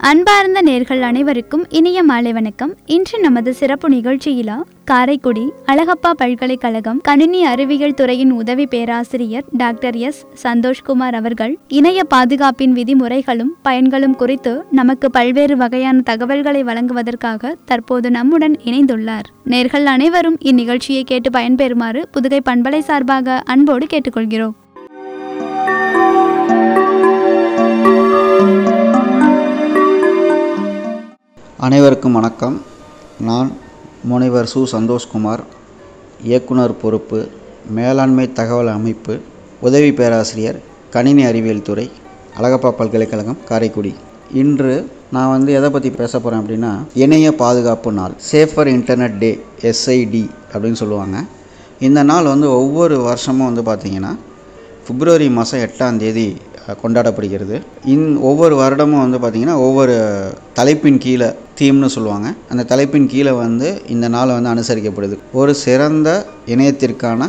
அன்பார்ந்த நேர்கள் அனைவருக்கும் இனிய மாலை வணக்கம் இன்று நமது சிறப்பு நிகழ்ச்சியிலா காரைக்குடி அழகப்பா பல்கலைக்கழகம் கணினி அறிவியல் துறையின் உதவி பேராசிரியர் டாக்டர் எஸ் சந்தோஷ்குமார் அவர்கள் இணைய பாதுகாப்பின் விதிமுறைகளும் பயன்களும் குறித்து நமக்கு பல்வேறு வகையான தகவல்களை வழங்குவதற்காக தற்போது நம்முடன் இணைந்துள்ளார் நேர்கள் அனைவரும் இந்நிகழ்ச்சியை கேட்டு பயன்பெறுமாறு புதுகை பண்பலை சார்பாக அன்போடு கேட்டுக்கொள்கிறோம் அனைவருக்கும் வணக்கம் நான் முனைவர் சு சந்தோஷ்குமார் இயக்குனர் பொறுப்பு மேலாண்மை தகவல் அமைப்பு உதவி பேராசிரியர் கணினி அறிவியல் துறை அழகப்பா பல்கலைக்கழகம் காரைக்குடி இன்று நான் வந்து எதை பற்றி பேச போகிறேன் அப்படின்னா இணைய பாதுகாப்பு நாள் சேஃபர் இன்டர்நெட் டே எஸ்ஐடி அப்படின்னு சொல்லுவாங்க இந்த நாள் வந்து ஒவ்வொரு வருஷமும் வந்து பார்த்திங்கன்னா பிப்ரவரி மாதம் எட்டாம் தேதி அஹ், கொண்டாடப்படுகிறது இன் ஒவ்வொரு வருடமும் வந்து பார்த்திங்கன்னா ஒவ்வொரு தலைப்பின் கீழே தீம்னு சொல்லுவாங்க அந்த தலைப்பின் கீழே வந்து இந்த நாள் வந்து அனுசரிக்கப்படுது ஒரு சிறந்த இணையத்திற்கான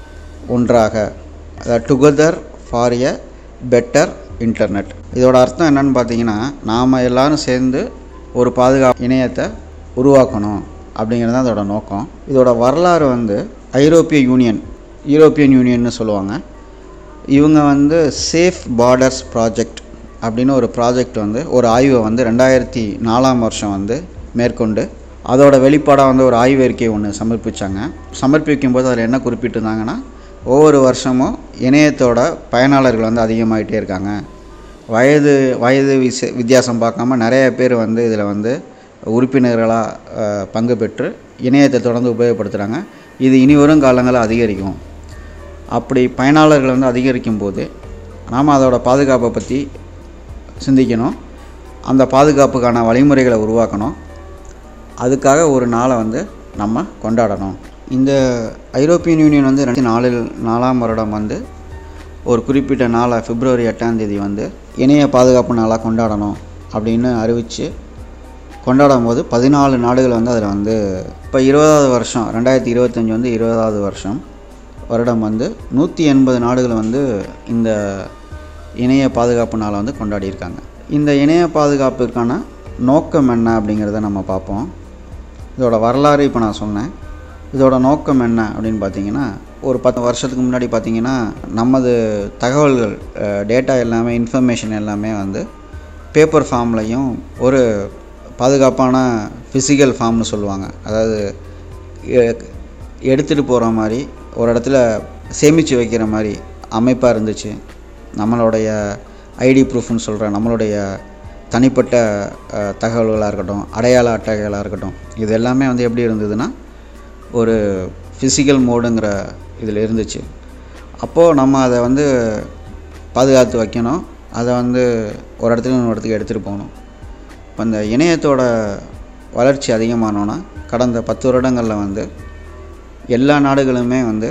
ஒன்றாக together for a better internet இதோட அர்த்தம் என்னன்னு பார்த்தீங்கன்னா நாம் எல்லாரும் சேர்ந்து ஒரு பாதுகாப்பு இணையத்தை உருவாக்கணும் அப்படிங்கிறது தான் அதோட நோக்கம் இதோட வரலாறு வந்து ஐரோப்பிய யூனியன் யூரோப்பியன் யூனியன்னு சொல்லுவாங்க இவங்க வந்து சேஃப் பார்டர்ஸ் ப்ராஜெக்ட் அப்படின்னு ஒரு ப்ராஜெக்ட் வந்து ஒரு ஆய்வை வந்து ரெண்டாயிரத்தி நாலாம் வருஷம் வந்து மேற்கொண்டு அதோட வெளிப்பாடாக வந்து ஒரு ஆய்வறிக்கை ஒன்று சமர்ப்பித்தாங்க சமர்ப்பிக்கும் போது அதில் என்ன குறிப்பிட்டிருந்தாங்கன்னா ஒவ்வொரு வருஷமும் இணையத்தோட பயனாளர்கள் வந்து அதிகமாகிட்டே இருக்காங்க வயது வயது விச வித்தியாசம் பார்க்காம நிறைய பேர் வந்து இதில் வந்து உறுப்பினர்களாக பங்கு பெற்று இணையத்தை தொடர்ந்து உபயோகப்படுத்துகிறாங்க இது இனி வரும் காலங்களில் அதிகரிக்கும் அப்படி பயனாளர்கள் வந்து அதிகரிக்கும் போது நாம் அதோட பாதுகாப்பை பற்றி சிந்திக்கணும் அந்த பாதுகாப்புக்கான வழிமுறைகளை உருவாக்கணும் அதுக்காக ஒரு நாளை வந்து நம்ம கொண்டாடணும் இந்த ஐரோப்பியன் யூனியன் வந்து ரெண்டாயிரத்தி நாலில் நாலாம் வருடம் வந்து ஒரு குறிப்பிட்ட நாளை பிப்ரவரி எட்டாம் தேதி வந்து இணைய பாதுகாப்பு நாளாக கொண்டாடணும் அப்படின்னு அறிவித்து கொண்டாடும் போது பதினாலு நாடுகள் வந்து அதில் வந்து இப்போ இருபதாவது வருஷம் ரெண்டாயிரத்தி இருபத்தஞ்சி வந்து இருபதாவது வருஷம் வருடம் வந்து நூற்றி எண்பது நாடுகள் வந்து இந்த இணைய பாதுகாப்பு நாளை வந்து கொண்டாடியிருக்காங்க இந்த இணைய பாதுகாப்புக்கான நோக்கம் என்ன அப்படிங்கிறத நம்ம பார்ப்போம் இதோட வரலாறு இப்போ நான் சொன்னேன் இதோட நோக்கம் என்ன அப்படின்னு பார்த்தீங்கன்னா ஒரு பத்து வருஷத்துக்கு முன்னாடி பார்த்தீங்கன்னா நமது தகவல்கள் டேட்டா எல்லாமே இன்ஃபர்மேஷன் எல்லாமே வந்து பேப்பர் ஃபார்ம்லையும் ஒரு பாதுகாப்பான ஃபிசிக்கல் ஃபார்ம்னு சொல்லுவாங்க அதாவது எடுத்துகிட்டு போகிற மாதிரி ஒரு இடத்துல சேமித்து வைக்கிற மாதிரி அமைப்பாக இருந்துச்சு நம்மளுடைய ஐடி ப்ரூஃப்னு சொல்கிற நம்மளுடைய தனிப்பட்ட அஹ், தகவல்களாக இருக்கட்டும் அடையாள அட்டைகளாக இருக்கட்டும் இது எல்லாமே வந்து எப்படி இருந்ததுன்னா ஒரு ஃபிசிக்கல் மோடுங்கிற இதில் இருந்துச்சு அப்போது நம்ம அதை வந்து பாதுகாத்து வைக்கணும் அதை வந்து ஒரு இடத்துல இன்னொரு இடத்துக்கு எடுத்துகிட்டு போகணும் இப்போ இந்த இணையத்தோட வளர்ச்சி அதிகமானோன்னா கடந்த பத்து வருடங்களில் வந்து எல்லா நாடுகளுமே வந்து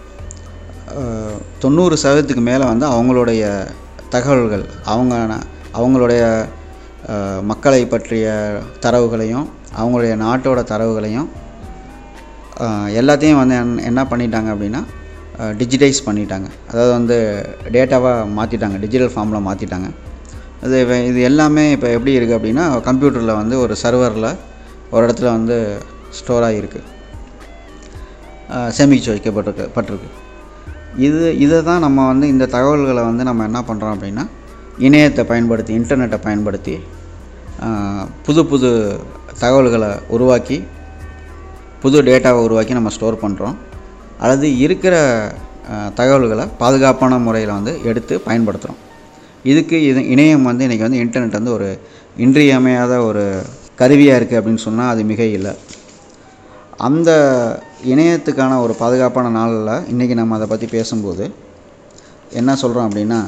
அஹ், தொண்ணூறு சதவீதத்துக்கு மேலே வந்து அவங்களுடைய தகவல்கள் அவங்க அவங்களுடைய அஹ், மக்களை பற்றிய தரவுகளையும் அவங்களுடைய நாட்டோட தரவுகளையும் அஹ், எல்லாத்தையும் வந்து என்ன- என்ன பண்ணிட்டாங்க அப்படின்னா டிஜிட்டைஸ் பண்ணிட்டாங்க அதாவது வந்து டேட்டாவாக மாற்றிட்டாங்க டிஜிட்டல் ஃபார்மில் மாற்றிட்டாங்க இது வே- இது எல்லாமே இப்போ எப்படி இருக்குது அப்படின்னா கம்ப்யூட்டரில் வந்து ஒரு சர்வரில் ஒரு இடத்துல வந்து ஸ்டோர் ஆகிருக்கு சேமிச்சு வைக்கப்பட்டிருக்கு பட்டிருக்கு இது இதை தான் நம்ம வந்து இந்த தகவல்களை வந்து நம்ம என்ன பண்ணுறோம் அப்படின்னா இணையத்தை பயன்படுத்தி இன்டர்நெட்டை பயன்படுத்தி ஆஹ், புது புது தகவல்களை உருவாக்கி புது டேட்டாவை உருவாக்கி நம்ம ஸ்டோர் பண்ணுறோம் அல்லது இருக்கிற ஆஹ், தகவல்களை பாதுகாப்பான முறையில் வந்து எடுத்து பயன்படுத்துகிறோம் இதுக்கு இது இணையம் வந்து இன்றைக்கி வந்து இன்டர்நெட் வந்து ஒரு இன்றியமையாத ஒரு கருவியாக இருக்குது அப்படின்னு சொன்னால் அது மிக இல்லை அந்த இணையத்துக்கான ஒரு பாதுகாப்பான நாளில் இன்றைக்கி நம்ம அதை பற்றி பேசும்போது என்ன சொல்கிறோம் அப்படின்னா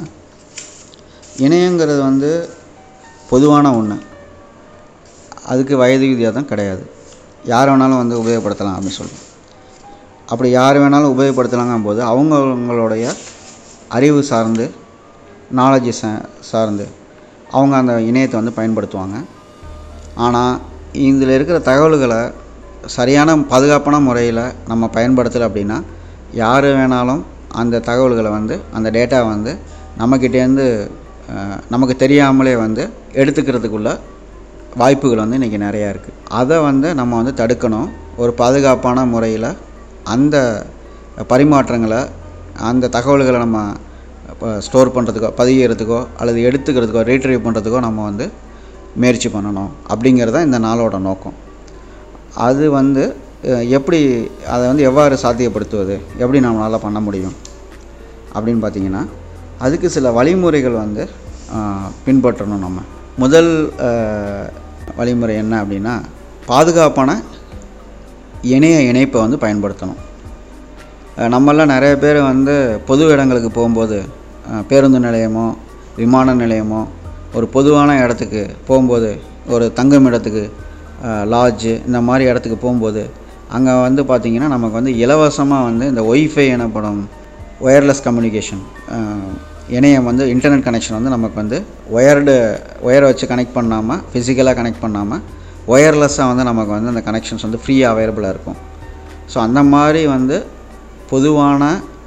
இணையங்கிறது வந்து பொதுவான ஒன்று அதுக்கு வயது வித்தியாசம் கிடையாது யார் வேணாலும் வந்து உபயோகப்படுத்தலாம் அப்படின்னு சொல்லுவோம் அப்படி யார் வேணாலும் உபயோகப்படுத்தலாங்கும் போது அவங்கவுங்களுடைய அறிவு சார்ந்து நாலேஜ் சா சார்ந்து அவங்க அந்த இணையத்தை வந்து பயன்படுத்துவாங்க ஆனால் இதில் இருக்கிற தகவல்களை சரியான பாதுகாப்பான முறையில் நம்ம பயன்படுத்தலை அப்படின்னா யார் வேணாலும் அந்த தகவல்களை வந்து அந்த டேட்டா வந்து நம்மக்கிட்டேருந்து அஹ், நமக்கு தெரியாமலே வந்து எடுத்துக்கிறதுக்குள்ள வாய்ப்புகள் வந்து இன்றைக்கி நிறையா இருக்குது அதை வந்து நம்ம வந்து தடுக்கணும் ஒரு பாதுகாப்பான முறையில் அந்த பரிமாற்றங்களை அந்த தகவல்களை நம்ம ஸ்டோர் பண்ணுறதுக்கோ பதிகிறதுக்கோ அல்லது எடுத்துக்கிறதுக்கோ ரீட்ரைவ் பண்ணுறதுக்கோ நம்ம வந்து முயற்சி பண்ணணும் அப்படிங்கிறது தான் இந்த நாளோட நோக்கம் அது வந்து அஹ், எப்படி அதை வந்து எவ்வாறு சாத்தியப்படுத்துவது எப்படி நம்மளால் பண்ண முடியும் அப்படின்னு பார்த்தீங்கன்னா அதுக்கு சில வழிமுறைகள் வந்து அஹ், பின்பற்றணும் நம்ம முதல் அஹ், வழிமுறை என்ன அப்படின்னா பாதுகாப்பான இணைய இணைப்பை வந்து பயன்படுத்தணும் அஹ், நம்மெல்லாம் நிறைய பேர் வந்து பொது இடங்களுக்கு போகும்போது அஹ், பேருந்து நிலையமோ விமான நிலையமோ ஒரு பொதுவான இடத்துக்கு போகும்போது ஒரு தங்கும் இடத்துக்கு லாட்ஜு இந்த மாதிரி இடத்துக்கு போகும்போது அங்கே வந்து பார்த்திங்கன்னா நமக்கு வந்து இலவசமாக வந்து இந்த ஒய்ஃபை எனப்படும் ஒயர்லெஸ் கம்யூனிகேஷன் இணையம் வந்து இன்டர்நெட் கனெக்ஷன் வந்து நமக்கு வந்து ஒயர்டு ஒயரை வச்சு கனெக்ட் பண்ணாமல் ஃபிசிக்கலாக கனெக்ட் பண்ணாமல் ஒயர்லெஸ்ஸாக வந்து நமக்கு வந்து அந்த கனெக்ஷன்ஸ் வந்து ஃப்ரீயாக அவைலபிளாக இருக்கும் ஸோ அந்த மாதிரி வந்து பொதுவான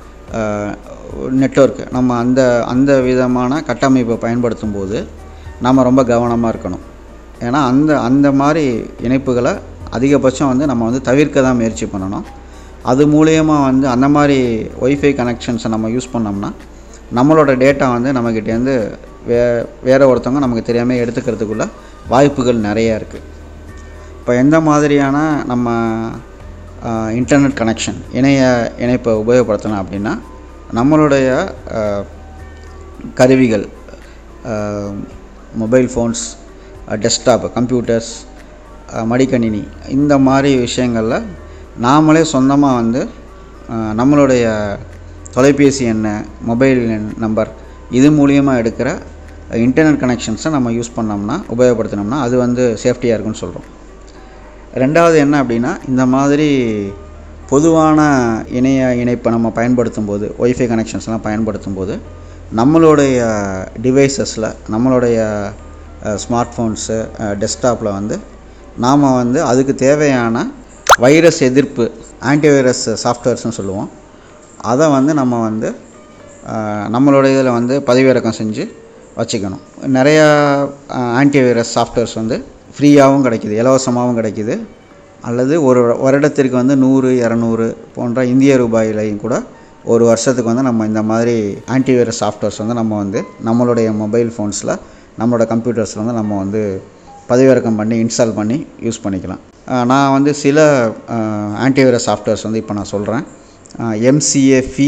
நெட்வொர்க் நம்ம அந்த அந்த விதமான கட்டமைப்பை பயன்படுத்தும் போது நம்ம ரொம்ப கவனமாக இருக்கணும் ஏன்னா அந்த அந்த மாதிரி இணைப்புகளை அதிகபட்சம் வந்து நம்ம வந்து தவிர்க்க தான் முயற்சி பண்ணணும் அது மூலயமா வந்து அந்த மாதிரி ஒய்ஃபை கனெக்ஷன்ஸை நம்ம யூஸ் பண்ணோம்னா நம்மளோட டேட்டா வந்து நம்மக்கிட்டேருந்து வே வேறு ஒருத்தவங்க நமக்கு தெரியாமல் எடுத்துக்கிறதுக்குள்ள வாய்ப்புகள் நிறையா இருக்குது இப்போ எந்த மாதிரியான நம்ம இன்டர்நெட் கனெக்ஷன் இணைய இணைப்பை உபயோகப்படுத்தலாம் அப்படின்னா நம்மளுடைய ஆஹ், கருவிகள் மொபைல் ஃபோன்ஸ் டெஸ்க்டாப் கம்ப்யூட்டர்ஸ் மடிக்கணினி இந்த மாதிரி விஷயங்களில் நாமளே சொந்தமாக வந்து ஆஹ், நம்மளுடைய தொலைபேசி எண்ணை மொபைல் எண் நம்பர் இது மூலியமாக எடுக்கிற இன்டர்நெட் கனெக்ஷன்ஸை நம்ம யூஸ் பண்ணோம்னா உபயோகப்படுத்தினோம்னா அது வந்து சேஃப்டியாக இருக்குன்னு சொல்கிறோம் ரெண்டாவது என்ன அப்படின்னா இந்த மாதிரி பொதுவான இணைய இணைப்பை நம்ம பயன்படுத்தும் போது ஒய்ஃபை கனெக்ஷன்ஸ்லாம் பயன்படுத்தும் போது நம்மளுடைய டிவைசஸில் நம்மளுடைய ஸ்மார்ட் ஃபோன்ஸு டெஸ்க்டாப்பில் வந்து நாம் வந்து அதுக்கு தேவையான வைரஸ் எதிர்ப்பு ஆன்டிவைரஸ் சாஃப்ட்வேர்ஸ்னு சொல்லுவோம் அதை வந்து நம்ம வந்து அஹ், நம்மளோட இதில் வந்து பதிவிறக்கம் செஞ்சு வச்சுக்கணும் நிறையா ஆன்டிவைரஸ் சாஃப்ட்வேர்ஸ் வந்து ஃப்ரீயாகவும் கிடைக்கிது இலவசமாகவும் கிடைக்கிது அல்லது ஒரு வருடத்திற்கு வந்து நூறு இரநூறு போன்ற இந்திய ரூபாயிலையும் கூட ஒரு வருஷத்துக்கு வந்து நம்ம இந்த மாதிரி ஆன்டிவைரஸ் சாஃப்ட்வேர்ஸ் வந்து நம்ம வந்து நம்மளுடைய மொபைல் ஃபோன்ஸில் நம்மளோட கம்ப்யூட்டர்ஸில் வந்து நம்ம வந்து பதிவிறக்கம் பண்ணி இன்ஸ்டால் பண்ணி யூஸ் பண்ணிக்கலாம் அஹ் நான் வந்து சில ஆன்டிவைரஸ் சாஃப்ட்வேர்ஸ் வந்து இப்போ நான் சொல்கிறேன் McAfee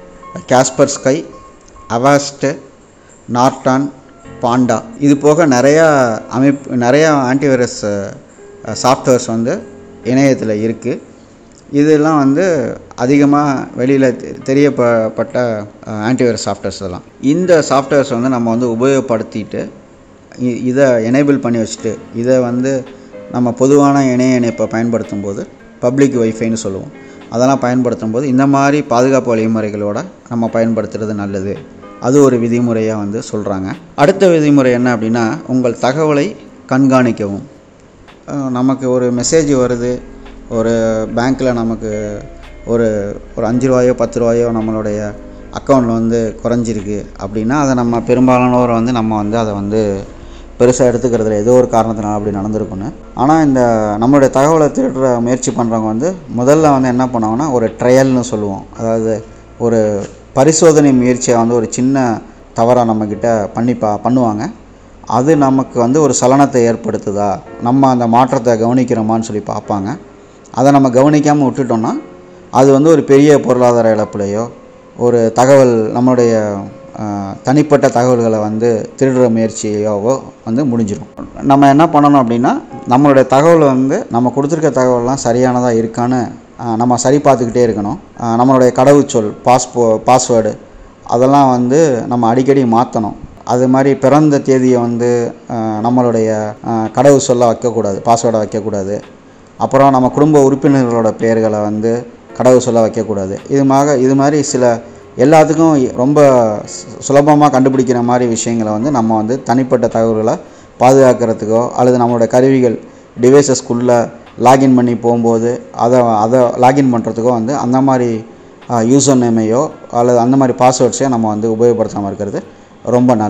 Kaspersky Avast Norton Panda இது போக நிறையா அமைப்பு நிறையா ஆன்டிவைரஸ் சாஃப்ட்வேர்ஸ் வந்து இணையத்தில் இருக்குது இதெல்லாம் வந்து அதிகமாக வெளியில் தெரியப்பட்ட ஆன்டிவைரஸ் சாஃப்ட்வேர்ஸ் இதெல்லாம் இந்த சாஃப்ட்வேர்ஸ் வந்து நம்ம வந்து உபயோகப்படுத்திட்டு இ- இதை எனேபிள் பண்ணி வச்சுட்டு இதை வந்து நம்ம பொதுவான இணைய இணைப்பை பயன்படுத்தும் போது பப்ளிக் வைஃபைன்னு சொல்லுவோம் அதெல்லாம் பயன்படுத்தும் போது இந்த மாதிரி பாதுகாப்பு வழிமுறைகளோட நம்ம பயன்படுத்துறது நல்லது அது ஒரு விதிமுறையாக வந்து சொல்கிறாங்க அடுத்த விதிமுறை என்ன அப்படின்னா உங்கள் தகவலை கண்காணிக்கவும் அஹ் நமக்கு ஒரு மெசேஜ் வருது ஒரு பேங்க்கில் நமக்கு ஒரு ஒரு அஞ்சு ரூபாயோ பத்து ரூபாயோ நம்மளுடைய அக்கௌண்ட்டில் வந்து குறைஞ்சிருக்கு அப்படின்னா அதை நம்ம பெரும்பாலானோர் வந்து நம்ம வந்து அதை வந்து பெருசாக எடுத்துக்கிறதுல ஏதோ ஒரு காரணத்தினால அப்படி நடந்திருக்குன்னு ஆனால் இந்த நம்மளுடைய தகவலை திருடுற முயற்சி பண்ணுறவங்க வந்து முதல்ல வந்து என்ன பண்ணுவாங்கன்னா ஒரு ட்ரையல்னு சொல்லுவோம் அதாவது ஒரு பரிசோதனை முயற்சியை வந்து ஒரு சின்ன தவறாக நம்மக்கிட்ட பண்ணி பா பண்ணுவாங்க அது நமக்கு வந்து ஒரு சலனத்தை ஏற்படுத்துதா நம்ம அந்த மாற்றத்தை கவனிக்கிறோமான்னு சொல்லி பார்ப்பாங்க அதை நம்ம கவனிக்காமல் விட்டுட்டோம்னா அது வந்து ஒரு பெரிய பொருளாதார இழப்புலையோ ஒரு தகவல் நம்மளுடைய ஆஹ், தனிப்பட்ட தகவல்களை வந்து திருடுற முயற்சியோவோ வந்து முடிஞ்சிடும் நம்ம என்ன பண்ணணும் அப்படின்னா நம்மளுடைய தகவல் வந்து நம்ம கொடுத்துருக்க தகவல்லாம் சரியானதாக இருக்கான்னு ஆஹ், நம்ம சரி பார்த்துக்கிட்டே இருக்கணும் ஆஹ், நம்மளுடைய கடவுச்சொல் பாஸ்போ பாஸ்வேர்டு அதெல்லாம் வந்து நம்ம அடிக்கடி மாற்றணும் அது மாதிரி பிறந்த தேதியை வந்து அஹ், நம்மளுடைய அஹ், கடவுள் சொல்ல வைக்கக்கூடாது பாஸ்வேர்டை வைக்கக்கூடாது அப்புறம் நம்ம குடும்ப உறுப்பினர்களோட பெயர்களை வந்து கடவுள் சொல்ல வைக்கக்கூடாது இது மாக இது மாதிரி சில எல்லாத்துக்கும் ரொம்ப சுலபமாக கண்டுபிடிக்கிற மாதிரி விஷயங்களை வந்து நம்ம வந்து தனிப்பட்ட தகவல்களை பாதுகாக்கிறதுக்கோ அல்லது நம்மளோட கருவிகள் டிவைசஸ்க்குள்ளே லாகின் பண்ணி போகும்போது அதை அதை லாகின் பண்ணுறதுக்கோ வந்து அந்த மாதிரி யூசர் நேமையோ அல்லது அந்த மாதிரி பாஸ்வேர்ட்ஸையோ நம்ம வந்து உபயோகப்படுத்தாமல் இருக்கிறது ரொம்ப நல்லது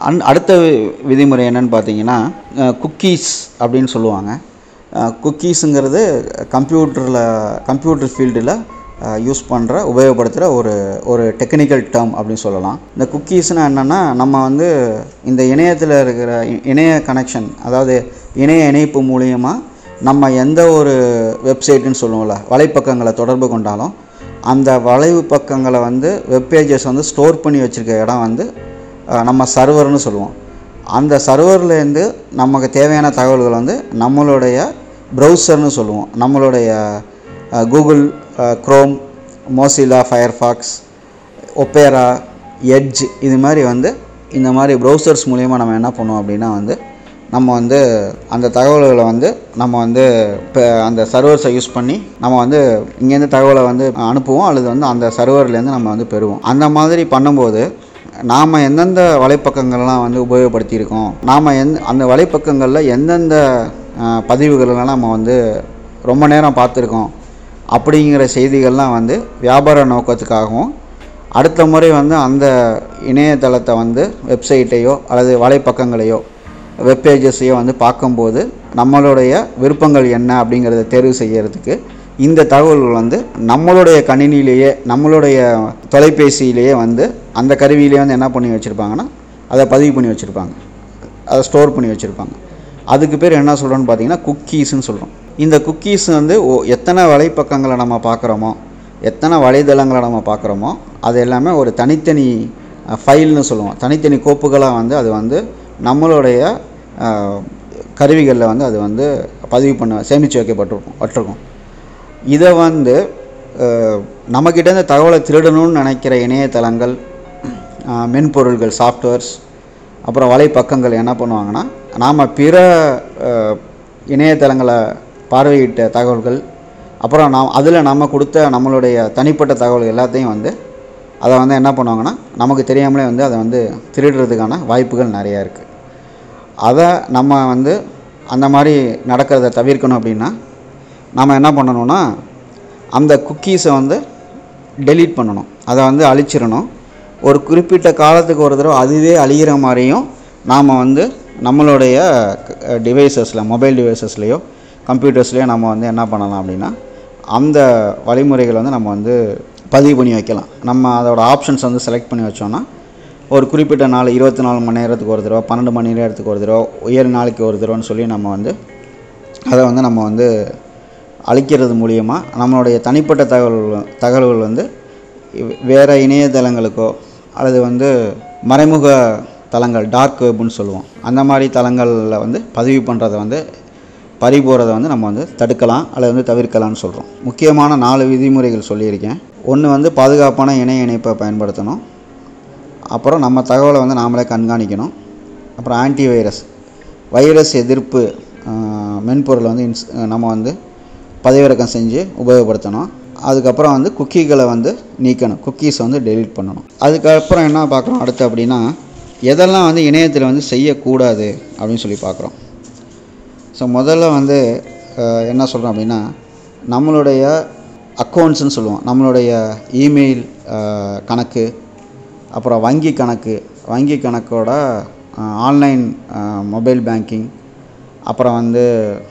அன் அடுத்த வி- விதிமுறை என்னன்னு பார்த்தீங்கன்னா குக்கீஸ் அப்படின்னு சொல்லுவாங்க குக்கீஸுங்கிறது கம்ப்யூட்டரில் கம்ப்யூட்டர் ஃபீல்டில் யூஸ் பண்ணுற உபயோகப்படுத்துகிற ஒரு ஒரு டெக்னிக்கல் டேர்ம் அப்படின்னு சொல்லலாம் இந்த குக்கீஸ்னால் என்னென்னா நம்ம வந்து இந்த இணையத்தில் இருக்கிற இ- இணைய கனெக்ஷன் அதாவது இணைய இணைப்பு மூலியமாக நம்ம எந்த ஒரு வெப்சைட்டுன்னு சொல்லுவோம்ல வலைப்பக்கங்களை தொடர்பு கொண்டாலும் அந்த வளைவு பக்கங்களை வந்து வெப்பேஜஸ் வந்து ஸ்டோர் பண்ணி வச்சுருக்க இடம் வந்து அஹ், நம்ம சர்வர்னு சொல்லுவோம் அந்த சர்வர்லேருந்து நமக்கு தேவையான தகவல்கள் வந்து நம்மளுடைய ப்ரௌசர்னு சொல்லுவோம் நம்மளுடைய Google Chrome Mozilla Firefox Opera Edge இது மாதிரி வந்து இந்த மாதிரி ப்ரௌசர்ஸ் மூலிமா நம்ம என்ன பண்ணுவோம் அப்படின்னா வந்து நம்ம வந்து அந்த தகவல்களை வந்து நம்ம வந்து இப்போ அந்த சர்வர்ஸை யூஸ் பண்ணி நம்ம வந்து இங்கேருந்து தகவலை வந்து அனுப்புவோம் அல்லது வந்து அந்த சர்வர்லேருந்து நம்ம வந்து பெறுவோம் அந்த மாதிரி பண்ணும்போது நாம் எந்தெந்த வலைப்பக்கங்கள்லாம் வந்து உபயோகப்படுத்தியிருக்கோம் நாம் எந்த அந்த வலைப்பக்கங்களில் எந்தெந்த அஹ், பதிவுகளெல்லாம் நம்ம வந்து ரொம்ப நேரம் பார்த்துருக்கோம் அப்படிங்கிற செய்திகள்லாம் வந்து வியாபார நோக்கத்துக்காகவும் அடுத்த முறை வந்து அந்த இணையதளத்தை வந்து வெப்சைட்டையோ அல்லது வலைப்பக்கங்களையோ வெப்பேஜஸையோ வந்து பார்க்கும்போது நம்மளுடைய விருப்பங்கள் என்ன அப்படிங்கிறத தேர்வு செய்யறதுக்கு இந்த தகவல்கள் வந்து நம்மளுடைய கணினியிலேயே நம்மளுடைய தொலைபேசியிலேயே வந்து அந்த கருவியிலேயே வந்து என்ன பண்ணி வச்சுருப்பாங்கன்னா அதை பதிவு பண்ணி வச்சுருப்பாங்க அதை ஸ்டோர் பண்ணி வச்சுருப்பாங்க அதுக்கு பேர் என்ன சொல்கிறோன்னு பார்த்தீங்கன்னா குக்கீஸ்னு சொல்கிறோம் இந்த குக்கீஸ் வந்து ஓ- எத்தனை வலைப்பக்கங்களை நம்ம பார்க்குறோமோ எத்தனை வலைதளங்களை நம்ம பார்க்குறோமோ அது எல்லாமே ஒரு தனித்தனி ஃபைல்னு சொல்லுவோம் தனித்தனி கோப்புகளாக வந்து அது வந்து நம்மளுடைய கருவிகளில் வந்து அது வந்து பதிவு பண்ண சேமித்து வைக்கப்பட்டிருக்கும் வட்டிருக்கும் இதை வந்து அஹ், நம்மக்கிட்டேருந்து தகவலை திருடணும்னு நினைக்கிற இணையதளங்கள் அஹ், மென்பொருள்கள் சாஃப்ட்வேர்ஸ் அப்புறம் வலைப்பக்கங்கள் என்ன பண்ணுவாங்கன்னா நாம் பிற அஹ், இணையதளங்களை பார்வையிட்ட தகவல்கள் அப்புறம் நாம் அதில் நம்ம கொடுத்த நம்மளுடைய தனிப்பட்ட தகவல் எல்லாத்தையும் வந்து அதை வந்து என்ன பண்ணுவாங்கன்னா நமக்கு தெரியாமலே வந்து அதை வந்து திருடுறதுக்கான வாய்ப்புகள் நிறையா இருக்குது அதை நம்ம வந்து அந்த மாதிரி நடக்கிறத தவிர்க்கணும் அப்படின்னா நம்ம என்ன பண்ணணும்னா அந்த குக்கீஸை வந்து டெலீட் பண்ணணும் அதை வந்து அழிச்சிடணும் ஒரு குறிப்பிட்ட காலத்துக்கு ஒரு தடவை அதுவே அழிகிற மாதிரியும் நாம் வந்து நம்மளுடைய டிவைசஸில் மொபைல் டிவைசஸ்லேயோ கம்ப்யூட்டர்ஸ்லேயோ நம்ம வந்து என்ன பண்ணலாம் அப்படின்னா அந்த வழிமுறைகளை வந்து நம்ம வந்து பதிவு பண்ணி வைக்கலாம் நம்ம அதோட ஆப்ஷன்ஸ் வந்து செலக்ட் பண்ணி வச்சோன்னா ஒரு குறிப்பிட்ட நாள் இருபத்தி நாலு மணி நேரத்துக்கு ஒரு தடவை பன்னெண்டு மணி நேரத்துக்கு ஒரு தடவை ஏழு நாளைக்கு ஒரு தடவைன்னு சொல்லி நம்ம வந்து அதை வந்து நம்ம வந்து அழிக்கிறது மூலியமாக நம்மளுடைய தனிப்பட்ட தகவல் தகவல்கள் வந்து இவ்- வேற இணையதளங்களுக்கோ அல்லது வந்து மறைமுக தளங்கள் டார்க் வெப்னு சொல்லுவோம் அந்த மாதிரி தளங்களில் வந்து பதிவு பண்ணுறதை வந்து பறி போகிறத வந்து நம்ம வந்து தடுக்கலாம் அல்லது வந்து தவிர்க்கலாம்னு சொல்கிறோம் முக்கியமான நாலு விதிமுறைகள் சொல்லியிருக்கேன் ஒன்று வந்து பாதுகாப்பான இணைய இணைப்பை பயன்படுத்தணும் அப்புறம் நம்ம தகவலை வந்து நாமளே கண்காணிக்கணும் அப்புறம் ஆன்டி வைரஸ் வைரஸ் எதிர்ப்பு ஆஹ், மென்பொருளை வந்து இன்ஸ் நம்ம வந்து பதிவிறக்கம் செஞ்சு உபயோகப்படுத்தணும் அதுக்கப்புறம் வந்து குக்கீகளை வந்து நீக்கணும் குக்கீஸை வந்து டெலீட் பண்ணணும் அதுக்கப்புறம் என்ன பார்க்குறோம் அடுத்து அப்படின்னா எதெல்லாம் வந்து இணையத்தில் வந்து செய்யக்கூடாது அப்படின்னு சொல்லி பார்க்குறோம் ஸோ முதல்ல வந்து அஹ், என்ன சொல்கிறோம் அப்படின்னா நம்மளுடைய அக்கௌண்ட்ஸ்னு சொல்லுவோம் நம்மளுடைய இமெயில் அஹ், கணக்கு அப்புறம் வங்கி கணக்கு வங்கி கணக்கோட ஆன்லைன் மொபைல் பேங்கிங் அப்புறம் வந்து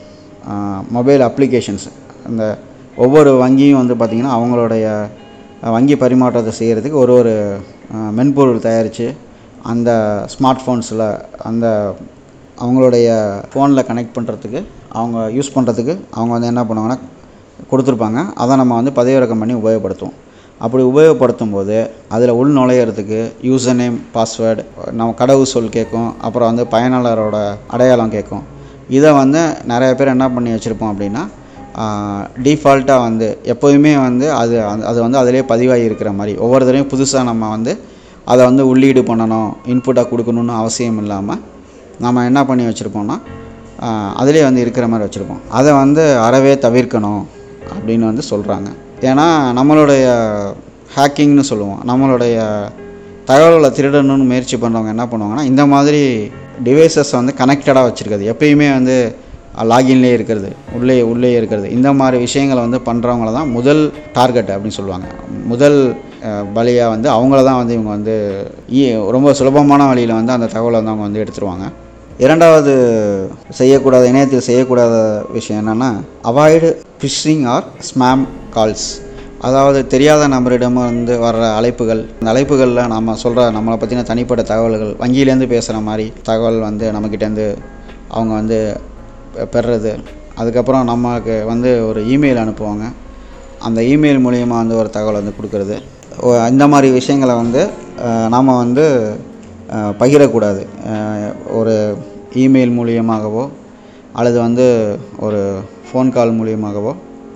மொபைல் அப்ளிகேஷன்ஸ் இந்த ஒவ்வொரு வங்கியும் வந்து பார்த்திங்கன்னா அவங்களுடைய அஹ், வங்கி பரிமாற்றத்தை செய்கிறதுக்கு ஒரு ஒரு அஹ், மென்பொருள் தயாரித்து அந்த ஸ்மார்ட் ஃபோன்ஸில் அந்த அவங்களுடைய ஃபோனில் கனெக்ட் பண்ணுறதுக்கு அவங்க யூஸ் பண்ணுறதுக்கு அவங்க வந்து என்ன பண்ணுவாங்கன்னா கொடுத்துருப்பாங்க அதை நம்ம வந்து பதிவிறக்கம் பண்ணி உபயோகப்படுத்துவோம் அப்படி உபயோகப்படுத்தும் போது அதில் உள் நுழையிறதுக்கு யூசர் நேம் பாஸ்வேர்டு நம்ம கடவுள் சொல் கேட்கும் அப்புறம் வந்து பயனாளரோட அடையாளம் கேட்கும் இதை வந்து நிறைய பேர் என்ன பண்ணி வச்சுருப்போம் அப்படின்னா டிஃபால்ட்டாக வந்து எப்போதுமே வந்து அது அந்த- அது வந்து அதிலே பதிவாகி இருக்கிற மாதிரி ஒவ்வொரு தடவையும் புதுசாக நம்ம வந்து அதை வந்து உள்ளீடு பண்ணணும் இன்புட்டாக கொடுக்கணுன்னு அவசியம் இல்லாமல் நம்ம என்ன பண்ணி வச்சுருப்போம்னா அதிலே வந்து இருக்கிற மாதிரி வச்சுருப்போம் அதை வந்து அறவே தவிர்க்கணும் அப்படின்னு வந்து சொல்கிறாங்க ஏன்னா நம்மளுடைய ஹேக்கிங்னு சொல்லுவோம் நம்மளுடைய தகவல்களை திருடணும்னு முயற்சி பண்ணுறவங்க என்ன பண்ணுவாங்கன்னா இந்த மாதிரி டிவைசஸ் வந்து கனெக்டடாக வச்சுருக்கிறது எப்பயுமே வந்து லாகின்லேயே இருக்கிறது உள்ளே உள்ளே இருக்கிறது இந்த மாதிரி விஷயங்களை வந்து பண்ணுறவங்கள தான் முதல் டார்கெட் அப்படின்னு சொல்லுவாங்க முதல் வழியாக வந்து அவங்கள தான் வந்து இவங்க வந்து ஈ- ரொம்ப சுலபமான வழியில் வந்து அந்த தகவலை வந்து அவங்க வந்து எடுத்துருவாங்க இரண்டாவது செய்யக்கூடாத இணையத்தில் செய்யக்கூடாத விஷயம் என்னென்னா avoid phishing or spam calls அதாவது தெரியாத நபரிடம் வந்து வர்ற அழைப்புகள் அந்த அழைப்புகளில் நம்ம சொல்கிற நம்மளை பற்றின தனிப்பட்ட தகவல்கள் வங்கியிலேருந்து பேசுகிற மாதிரி தகவல் வந்து நம்மக்கிட்டேருந்து அவங்க வந்து பெ- பெறுறது அதுக்கப்புறம் நமக்கு வந்து ஒரு இமெயில் அனுப்புவாங்க அந்த இமெயில் மூலியமா வந்து ஒரு தகவல் வந்து கொடுக்குறது ஓ, இந்த மாதிரி விஷயங்களை வந்து நாம் வந்து அஹ், பகிரக்கூடாது அஹ், ஒரு இமெயில் மூலியமாகவோ அல்லது வந்து ஒரு ஃபோன் கால் மூலியமாகவோ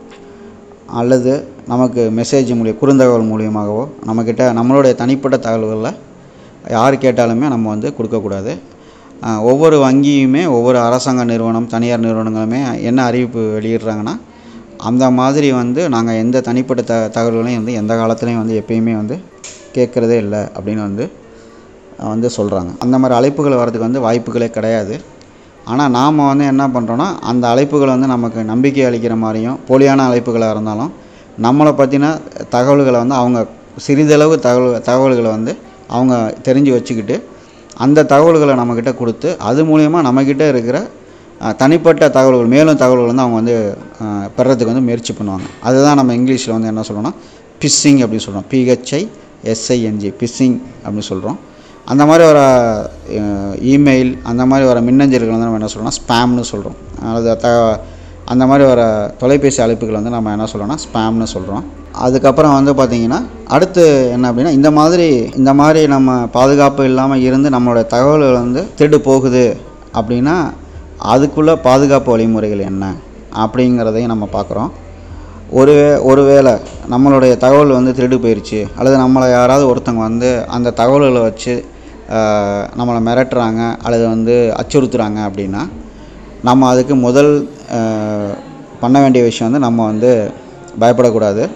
அல்லது நமக்கு மெசேஜ் மூலியம் குறுந்தகவல் மூலியமாகவோ நம்மக்கிட்ட நம்மளுடைய தனிப்பட்ட தகவல்களில் யார் கேட்டாலுமே நம்ம வந்து கொடுக்கக்கூடாது அஹ், ஒவ்வொரு வங்கியுமே ஒவ்வொரு அரசாங்க நிறுவனம் தனியார் நிறுவனங்களுமே என்ன அறிவிப்பு வெளியிடுறாங்கன்னா அந்த மாதிரி வந்து நாங்கள் எந்த தனிப்பட்ட த தகவல்களையும் வந்து எந்த காலத்துலேயும் வந்து எப்பயுமே வந்து கேட்குறதே இல்லை அப்படின்னு வந்து அஹ், வந்து சொல்கிறாங்க அந்த மாதிரி அழைப்புகள் வர்றதுக்கு வந்து வாய்ப்புகளே கிடையாது ஆனால் நாம் வந்து என்ன பண்ணுறோன்னா அந்த அழைப்புகள் வந்து நமக்கு நம்பிக்கை அளிக்கிற மாதிரியும் போலியான அழைப்புகளாக இருந்தாலும் நம்மளை பற்றின தகவல்களை வந்து அவங்க சிறிதளவு தகவல் தகவல்களை வந்து அவங்க தெரிஞ்சு வச்சுக்கிட்டு அந்த தகவல்களை நம்மக்கிட்ட கொடுத்து அது மூலயமா நம்மக்கிட்ட இருக்கிற அஹ், தனிப்பட்ட தகவல்கள் மேலும் தகவல்கள் வந்து அவங்க வந்து அஹ், பெறறதுக்கு வந்து முயற்சி பண்ணுவாங்க அதுதான் நம்ம இங்கிலீஷில் வந்து என்ன சொல்கிறோம்னா பிஸ்ஸிங் அப்படின்னு சொல்கிறோம் பிஹெச்ஐ எஸ்ஐஎன்ஜி பிஸ்ஸிங் அப்படின்னு சொல்கிறோம் அந்த மாதிரி வர அஹ், இமெயில் அந்த மாதிரி வர மின்னஞ்சல்கள் வந்து நம்ம என்ன சொல்கிறோம்னா ஸ்பேம்னு சொல்கிறோம் அது த அந்த மாதிரி வர தொலைபேசி அழைப்புகள் வந்து நம்ம என்ன சொல்கிறோம்னா ஸ்பேம்னு சொல்கிறோம் அதுக்கப்புறம் வந்து பார்த்திங்கன்னா அடுத்து என்ன அப்படின்னா இந்த மாதிரி இந்த மாதிரி நம்ம பாதுகாப்பு இல்லாமல் இருந்து நம்மளோட தகவல்கள் வந்து திருடு போகுது அப்படின்னா அதுக்குள்ள பாதுகாப்பு வழிமுறைகள் என்ன அப்படிங்கிறதையும் நம்ம பார்க்குறோம் ஒரு ஒருவேளை நம்மளுடைய தகவல் வந்து திருடு போயிடுச்சு அல்லது நம்மளை யாராவது ஒருத்தவங்க வந்து அந்த தகவல்களை வச்சு ஆஹ், நம்மளை மிரட்டுறாங்க அல்லது வந்து அச்சுறுத்துறாங்க அப்படின்னா நம்ம அதுக்கு முதல் ஆஹ், பண்ண வேண்டிய விஷயம் வந்து நம்ம வந்து பயப்படக்கூடாது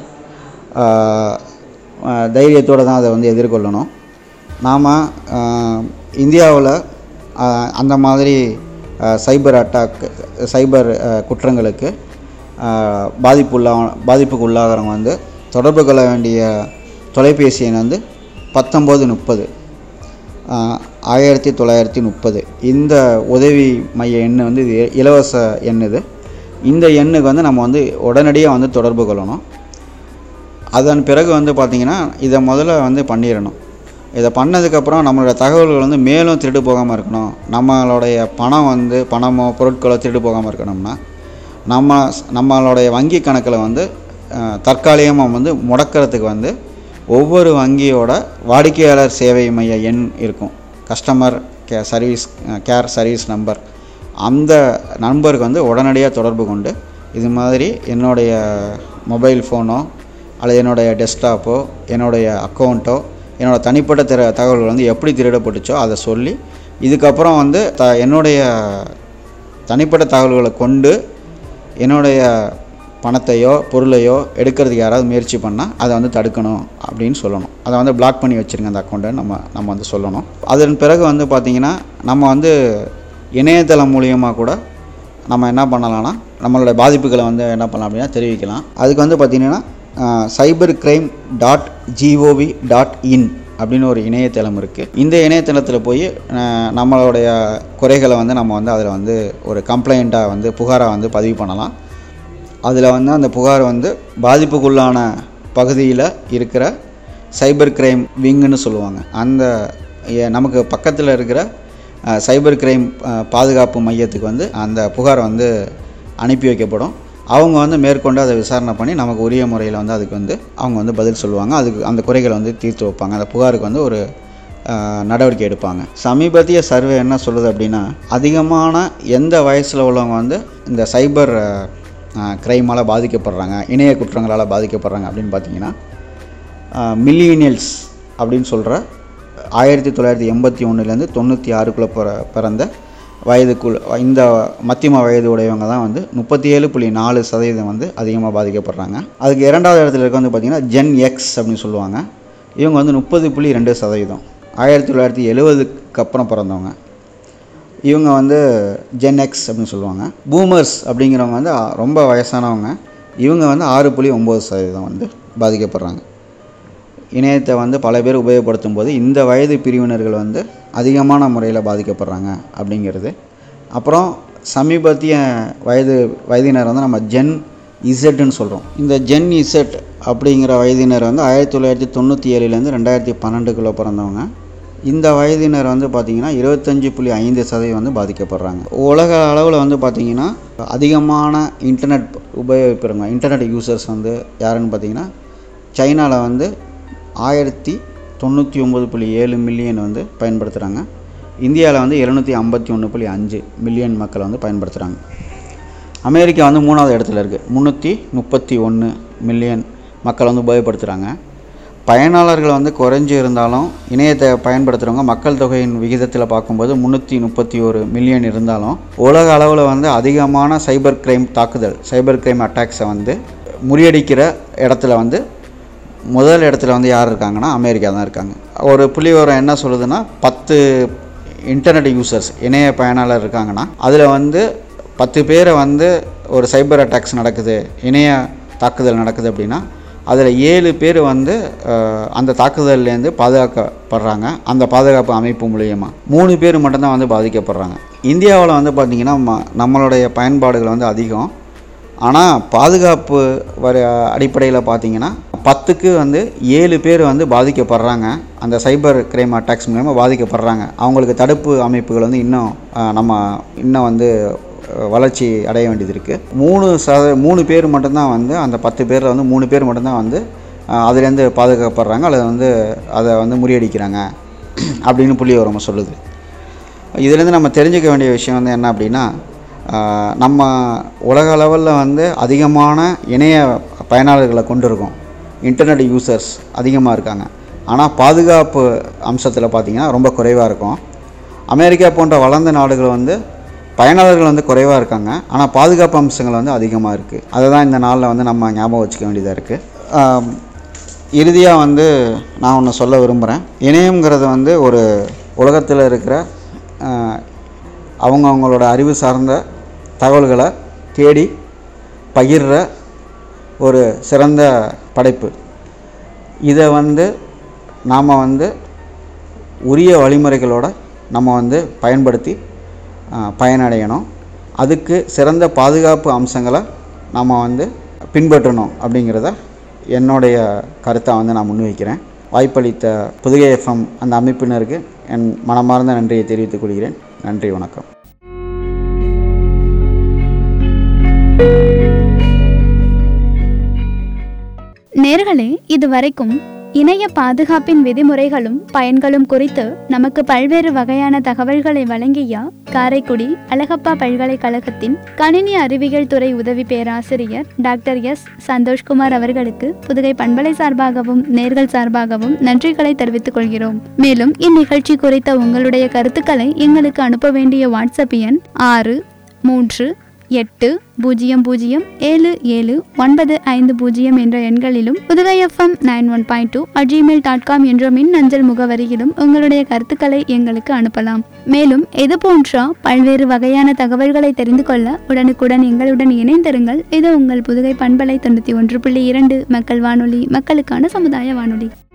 தைரியத்தோடு தான் அதை வந்து எதிர்கொள்ளணும் நாம் இந்தியாவில் அந்த மாதிரி ஆஹ், சைபர் அட்டாக் சைபர் ஆஹ், குற்றங்களுக்கு ஆஹ், பாதிப்புள்ளா பாதிப்புக்கு உள்ளாகிறவங்க வந்து தொடர்பு கொள்ள வேண்டிய தொலைபேசி எண் வந்து பத்தொம்போது முப்பது ஆயிரத்தி தொள்ளாயிரத்தி முப்பது இந்த உதவி மைய எண் வந்து இது இலவச எண் இது இந்த எண்ணுக்கு வந்து நம்ம வந்து உடனடியாக வந்து தொடர்பு கொள்ளணும் அதன் பிறகு வந்து பார்த்திங்கன்னா இதை முதல்ல வந்து பண்ணிடணும் இதை பண்ணதுக்கப்புறம் நம்மளோட தகவல்கள் வந்து மேலும் திருடு போகாமல் இருக்கணும் நம்மளுடைய பணம் வந்து பணமோ பொருட்களோ திருடு போகாமல் இருக்கணும்னா நம்ம நம்மளுடைய வங்கி கணக்கில் வந்து தற்காலிகமாக வந்து முடக்கிறதுக்கு வந்து ஒவ்வொரு வங்கியோட வாடிக்கையாளர் சேவை மைய எண் இருக்கும் customer care service care service number அந்த நம்பருக்கு வந்து உடனடியாக தொடர்பு கொண்டு இது மாதிரி என்னுடைய மொபைல் ஃபோனோ அல்லது என்னுடைய டெஸ்க்டாப்போ என்னுடைய அக்கௌண்ட்டோ என்னோடய தனிப்பட்ட திற தகவல்கள் வந்து எப்படி திருடப்பட்டுச்சோ அதை சொல்லி இதுக்கப்புறம் வந்து த என்னுடைய தனிப்பட்ட தகவல்களை கொண்டு என்னுடைய பணத்தையோ பொருளையோ எடுக்கிறதுக்கு யாராவது முயற்சி பண்ணால் அதை வந்து தடுக்கணும் அப்படின்னு சொல்லணும் அதை வந்து பிளாக் பண்ணி வச்சுருங்க அந்த அக்கௌண்ட்டை நம்ம நம்ம வந்து சொல்லணும் அதன் பிறகு வந்து பார்த்திங்கன்னா நம்ம வந்து இணையதளம் மூலியமாக கூட நம்ம என்ன பண்ணலாம்னா நம்மளோட பாதிப்புகளை வந்து என்ன பண்ணலாம் அப்படின்னா தெரிவிக்கலாம் அதுக்கு வந்து பார்த்திங்கன்னா cyber crime dot G O V dot in அப்படின்னு ஒரு இணையதளம் இருக்குது இந்த இணையதளத்தில் போய் அஹ், நம்மளுடைய குறைகளை வந்து நம்ம வந்து அதில் வந்து ஒரு கம்ப்ளைண்ட்டாக வந்து புகாராக வந்து பதிவு பண்ணலாம் அதில் வந்து அந்த புகார் வந்து பாதிப்புக்குள்ளான பகுதியில் இருக்கிற சைபர் கிரைம் விங்குன்னு சொல்லுவாங்க அந்த எ- நமக்கு பக்கத்தில் இருக்கிற அஹ், சைபர் கிரைம் அஹ், பாதுகாப்பு மையத்துக்கு வந்து அந்த புகார் வந்து அனுப்பி வைக்கப்படும் அவங்க வந்து மேற்கொண்டு அதை விசாரணை பண்ணி நமக்கு உரிய முறையில் வந்து அதுக்கு வந்து அவங்க வந்து பதில் சொல்லுவாங்க அதுக்கு அந்த குறைகளை வந்து தீர்த்து வைப்பாங்க அந்த புகாருக்கு வந்து ஒரு அஹ், நடவடிக்கை எடுப்பாங்க சமீபத்திய சர்வே என்ன சொல்லுது அப்படின்னா அதிகமான எந்த வயசில் உள்ளவங்க வந்து இந்த சைபர் கிரைமால் பாதிக்கப்படுறாங்க இணைய குற்றங்களால் பாதிக்கப்படுறாங்க அப்படின்னு பார்த்தீங்கன்னா மில்லினியல்ஸ் அப்படின்னு சொல்கிற ஆயிரத்தி தொள்ளாயிரத்தி எண்பத்தி ஒன்றுலேருந்து தொண்ணூற்றி ஆறுக்குள்ளே பிற பிறந்த வயதுக்குள் இந்த மத்தியம வயது உடையவங்க தான் வந்து முப்பத்தி ஏழு புள்ளி நாலு சதவீதம் வந்து அதிகமாக பாதிக்கப்படுறாங்க அதுக்கு இரண்டாவது இடத்துல இருக்க வந்து பார்த்திங்கன்னா ஜென் எக்ஸ் அப்படின்னு சொல்லுவாங்க இவங்க வந்து முப்பது புள்ளி ரெண்டு சதவீதம் ஆயிரத்தி தொள்ளாயிரத்தி எழுவதுக்கு அப்புறம் பிறந்தவங்க இவங்க வந்து ஜென் எக்ஸ் அப்படின்னு சொல்லுவாங்க பூமர்ஸ் அப்படிங்கிறவங்க வந்து ஆ, ரொம்ப வயசானவங்க இவங்க வந்து ஆறு புள்ளி ஒம்பது சதவீதம் வந்து பாதிக்கப்படுறாங்க இணையத்தை வந்து பல பேர் உபயோகப்படுத்தும் போது இந்த வயது பிரிவினர்கள் வந்து அதிகமான முறையில் பாதிக்கப்படுறாங்க அப்படிங்கிறது அப்புறம் சமீபத்திய வயது வயதினர் வந்து நம்ம ஜென் இசட்டுன்னு சொல்கிறோம் இந்த ஜென் இசட் அப்படிங்கிற வயதினர் வந்து ஆயிரத்தி தொள்ளாயிரத்தி தொண்ணூற்றி ஏழுலேருந்து ரெண்டாயிரத்தி பன்னெண்டுக்குள்ளே பிறந்தவங்க இந்த வயதினர் வந்து பார்த்திங்கன்னா இருபத்தஞ்சி புள்ளி ஐந்து சதவீதம் வந்து பாதிக்கப்படுறாங்க உலக அளவில் வந்து பார்த்திங்கன்னா அதிகமான இன்டர்நெட் உபயோகிக்கிறவங்க இன்டர்நெட் யூசர்ஸ் வந்து யாருன்னு பார்த்தீங்கன்னா சைனாவில் வந்து ஆயிரத்தி தொண்ணூற்றி ஒம்பது புள்ளி ஏழு மில்லியன் வந்து பயன்படுத்துகிறாங்க இந்தியாவில் வந்து எழுநூற்றி ஐம்பத்தி ஒன்று புள்ளி அஞ்சு மில்லியன் மக்கள் வந்து பயன்படுத்துகிறாங்க அமெரிக்கா வந்து மூணாவது இடத்துல இருக்குது முந்நூற்றி முப்பத்தி ஒன்று மில்லியன் மக்கள் வந்து உபயோகப்படுத்துகிறாங்க பயனாளர்கள் வந்து குறைஞ்சி இருந்தாலும் இணையத்தை பயன்படுத்துகிறவங்க மக்கள் தொகையின் விகிதத்தில் பார்க்கும்போது முந்நூற்றி முப்பத்தி ஒரு மில்லியன் இருந்தாலும் உலக அளவில் வந்து அதிகமான சைபர் கிரைம் தாக்குதல் சைபர் கிரைம் அட்டாக்ஸை வந்து முறியடிக்கிற இடத்துல வந்து முதல் இடத்துல வந்து யார் இருக்காங்கன்னா அமெரிக்கா தான் இருக்காங்க ஒரு புள்ளி விவரம் என்ன சொல்லுதுன்னா பத்து இன்டர்நெட் யூசர்ஸ் இணைய பயனாளர் இருக்காங்கன்னா அதில் வந்து பத்து பேரை வந்து ஒரு சைபர் அட்டாக்ஸ் நடக்குது இணைய தாக்குதல் நடக்குது அப்படின்னா அதில் ஏழு பேர் வந்து அஹ், அந்த தாக்குதல்லேருந்து பாதுகாக்கப்படுறாங்க அந்த பாதுகாப்பு அமைப்பு மூலியமாக மூணு பேர் மட்டும்தான் வந்து பாதிக்கப்படுறாங்க இந்தியாவில் வந்து பார்த்திங்கன்னா ம- நம்மளுடைய பயன்பாடுகள் வந்து அதிகம் ஆனால் பாதுகாப்பு வர அடிப்படையில் பார்த்தீங்கன்னா பத்துக்கு வந்து ஏழு பேர் வந்து பாதிக்கப்படுறாங்க அந்த சைபர் கிரைம் அட்டாக்ஸ் மூலமா பாதிக்கப்படுறாங்க அவங்களுக்கு தடுப்பு அமைப்புகள் வந்து இன்னும் அஹ், நம்ம இன்னும் வந்து அஹ், வளர்ச்சி அடைய வேண்டியது இருக்குது மூணு சத மூணு பேர் மட்டும்தான் வந்து அந்த பத்து பேரில் வந்து மூணு பேர் மட்டும்தான் வந்து அஹ், அதுலேருந்து பாதுகாக்கப்படுறாங்க அல்லது வந்து அதை வந்து முறியடிக்கிறாங்க அப்படின்னு புள்ளி விவரம் சொல்லுது இதுலேருந்து நம்ம தெரிஞ்சுக்க வேண்டிய விஷயம் வந்து என்ன அப்படின்னா ஆஹ், நம்ம உலக லெவலில் வந்து அதிகமான இணைய பயனாளர்களை கொண்டு இருக்கோம் இன்டர்நெட் யூசர்ஸ் அதிகமாக இருக்காங்க ஆனால் பாதுகாப்பு அம்சத்தில் பார்த்திங்கன்னா ரொம்ப குறைவாக இருக்கும் அமெரிக்கா போன்ற வளர்ந்த நாடுகள் வந்து பயனாளர்கள் வந்து குறைவாக இருக்காங்க ஆனால் பாதுகாப்பு அம்சங்கள் வந்து அதிகமாக இருக்குது அதை தான் இந்த நாளில் வந்து நம்ம ஞாபகம் வச்சுக்க வேண்டியதாக இருக்குது இறுதியாக வந்து நான் ஒன்று சொல்ல விரும்புகிறேன் இணையங்கிறது வந்து ஒரு உலகத்தில் இருக்கிற ஆஹ், அவங்க அவங்களோட அறிவு சார்ந்த தகவல்களை தேடி பகிர்ற ஒரு சிறந்த படைப்பு இதை வந்து நாம் வந்து உரிய வழிமுறைகளோட நம்ம வந்து பயன்படுத்தி ஆஹ், பயனடையணும் அதுக்கு சிறந்த பாதுகாப்பு அம்சங்களை நம்ம வந்து பின்பற்றணும் அப்படிங்கிறத என்னுடைய கருத்தை வந்து நான் முன்வைக்கிறேன் வாய்ப்பளித்த புதுகை எஃப்எம் அந்த அமைப்பினருக்கு என் மனமார்ந்த நன்றியை தெரிவித்துக் கொள்கிறேன் நன்றி வணக்கம் நேர்களே இதுவரைக்கும் இணைய பாதுகாப்பின் விதிமுறைகளும் பயன்களும் குறித்து நமக்கு பல்வேறு வகையான தகவல்களை வழங்கிய காரைக்குடி அழகப்பா பல்கலைக்கழகத்தின் கணினி அறிவியல் துறை உதவி பேராசிரியர் டாக்டர் எஸ் சந்தோஷ்குமார் அவர்களுக்கு புதுகை பண்பலை சார்பாகவும் நேர்கள் சார்பாகவும் நன்றிகளை தெரிவித்துக் கொள்கிறோம் மேலும் இந்நிகழ்ச்சி குறித்த உங்களுடைய கருத்துக்களை எங்களுக்கு அனுப்ப வேண்டிய வாட்ஸ்அப் எண் ஆறு மூன்று எட்டு பூஜ்ஜியம் பூஜ்ஜியம் ஏழு ஏழு ஒன்பது ஐந்து பூஜ்ஜியம் என்ற எண்களிலும் Pudugai FM nine one point two Gmail dot com என்ற மின் அஞ்சல் முகவரியிலும் உங்களுடைய கருத்துக்களை எங்களுக்கு அனுப்பலாம் மேலும் இது போன்ற பல்வேறு வகையான தகவல்களை தெரிந்து கொள்ள உடனுக்குடன் எங்களுடன் இணைந்திருங்கள் இது உங்கள் புதுகை பண்பலை தொண்ணூற்றி ஒன்று புள்ளி இரண்டு மக்கள் வானொலி மக்களுக்கான சமுதாய வானொலி